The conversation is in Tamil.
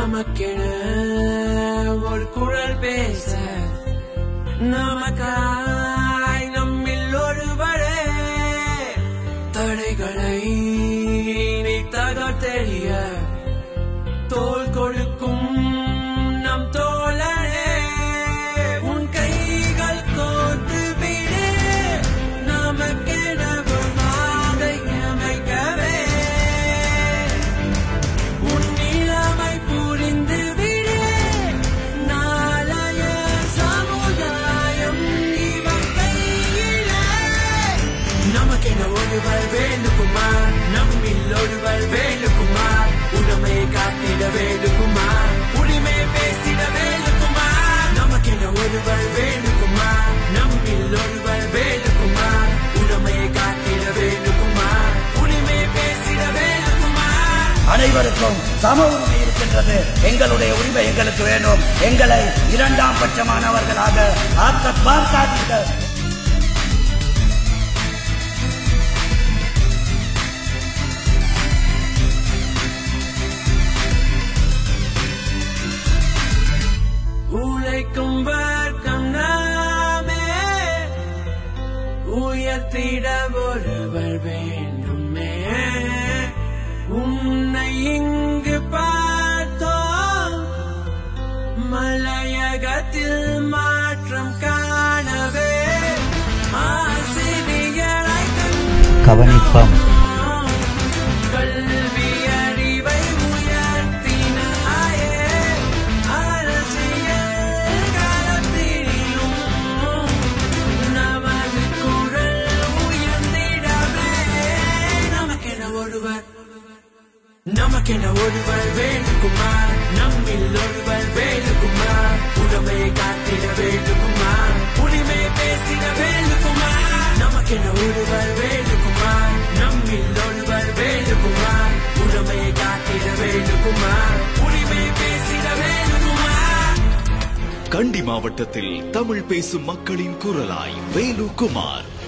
நமக்கென ஒரு குரல் பேச நமக்காய் நம்மில் ஒருவரே தடைகளை நீ தகர்த்தெறிய தோல் கொடுக்கும் நம் தோழனே உன் கைகள் கோர்த்து விடு நமக்கென ஒரு பாதை அமைக்கவே உன் நிலைமை புரிந்து விடு நாளைய சமுதாயம் இவன் கையிலே நமக்கென ஒருவர் வேணுகுமார் நம்மில் ஒருவர் வேணுகுமார் உடமையை காத்திட வேணுகுமார் உரிமை பேசிட வேணுகுமார் நமக்கென ஒருவர் வேணுகுமார் நம்மில் ஒருவர் வேணுகுமார் உடமையை காத்திட வேணுகுமார் உரிமை பேசிட வேணுகுமார் அனைவருக்கும் சம உரிமை இருக்கின்றது எங்களுடைய உரிமை எங்களுக்கு வேண்டும் எங்களை இரண்டாம் பட்சமானவர்களாக ஆக்க பார்க்காதீர்கள் உழைக்கும் வர்க்கம் நாமே உயர்த்திட ஒருவர் வேண்டுமே உன்னை இங்கு பார்த்தோம் மலையகத்தில் மாற்றம் காணவே ஆசிரியரை கவனிப்பம் கல்வி அறிவை உயர்த்தினாயே அரசியல் களத்திலும் நமது குரல் உயர்ந்திடவே நமக்கென ஒருவர் நமக்கென ஒருவர் வேணுகுமார் நம்மில் ஒருவர் வேணுகுமார் உடமையை காத்திட வேணுகுமார் உரிமை பேசிட வேணுகுமார் நமக்கென ஒருவர் வேணுகுமார் நம்மில் ஒருவர் வேணுகுமார் உடமையை காத்திட வேணுகுமார் உரிமை பேசிட வேணுகுமார் கண்டி மாவட்டத்தில் தமிழ் பேசும் மக்களின் குரலாய் வேலு குமார்